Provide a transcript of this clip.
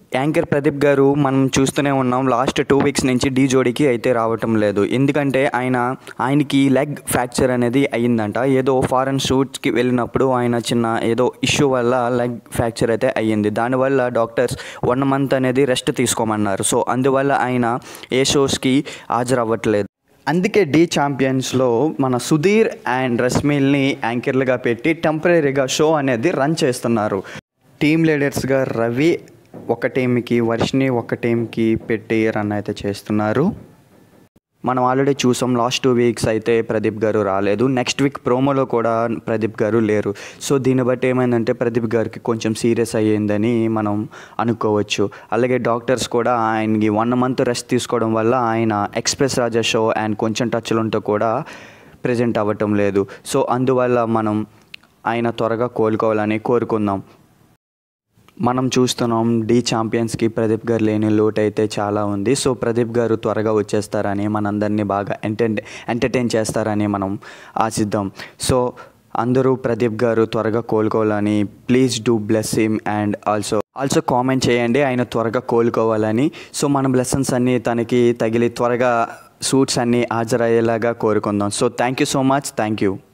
anchor Pradeep గారు మనం చూస్తూనే ఉన్నాం లాస్ట్ టూ వీక్స్ నుంచి డీ జోడీకి అయితే రావటం లేదు ఎందుకంటే ఆయన ఆయనకి లెగ్ ఫ్రాక్చర్ అనేది అయ్యిందంట ఏదో ఫారెన్ షూట్స్కి వెళ్ళినప్పుడు ఆయన చిన్న ఏదో ఇష్యూ వల్ల లెగ్ ఫ్రాక్చర్ అయితే అయ్యింది దానివల్ల డాక్టర్స్ వన్ మంత్ అనేది రెస్ట్ తీసుకోమన్నారు సో అందువల్ల ఆయన ఏ షోస్కి హాజరవ్వట్లేదు అందుకే డి ఛాంపియన్స్లో మన సుధీర్ అండ్ రస్మిల్ని యాంకర్లుగా పెట్టి టెంపరీగా షో అనేది రన్ చేస్తున్నారు టీమ్ లీడర్స్గా రవి ఒక టీంకి వర్షిని ఒక టీంకి పెట్టి రన్ అయితే చేస్తున్నారు మనం ఆల్రెడీ చూసాం లాస్ట్ టూ వీక్స్ అయితే ప్రదీప్ గారు రాలేదు నెక్స్ట్ వీక్ ప్రోమోలో కూడా ప్రదీప్ గారు లేరు సో దీన్ని బట్టి ఏమైందంటే ప్రదీప్ గారికి కొంచెం సీరియస్ అయ్యిందని మనం అనుకోవచ్చు అలాగే డాక్టర్స్ కూడా ఆయనకి వన్ మంత్ రెస్ట్ తీసుకోవడం వల్ల ఆయన ఎక్స్ప్రెస్ రాజా షో అండ్ కొంచెం టచ్లు ఉంటూ కూడా ప్రజెంట్ అవ్వటం లేదు సో అందువల్ల మనం ఆయన త్వరగా కోలుకోవాలని కోరుకుందాం మనం చూస్తున్నాం డి ఛాంపియన్స్కి ప్రదీప్ గారు లేని లోటు అయితే చాలా ఉంది సో ప్రదీప్ గారు త్వరగా వచ్చేస్తారని మనందరినీ బాగా ఎంటర్ ఎంటర్టైన్ చేస్తారని మనం ఆశిద్దాం సో అందరూ ప్రదీప్ గారు త్వరగా కోలుకోవాలని please do bless him and also also comment చేయండి ఆయన త్వరగా కోలుకోవాలని సో మన బ్లెస్సన్స్ అన్నీ తనకి తగిలి త్వరగా సూట్స్ అన్నీ హాజరయ్యేలాగా కోరుకుందాం so thank you so much thank you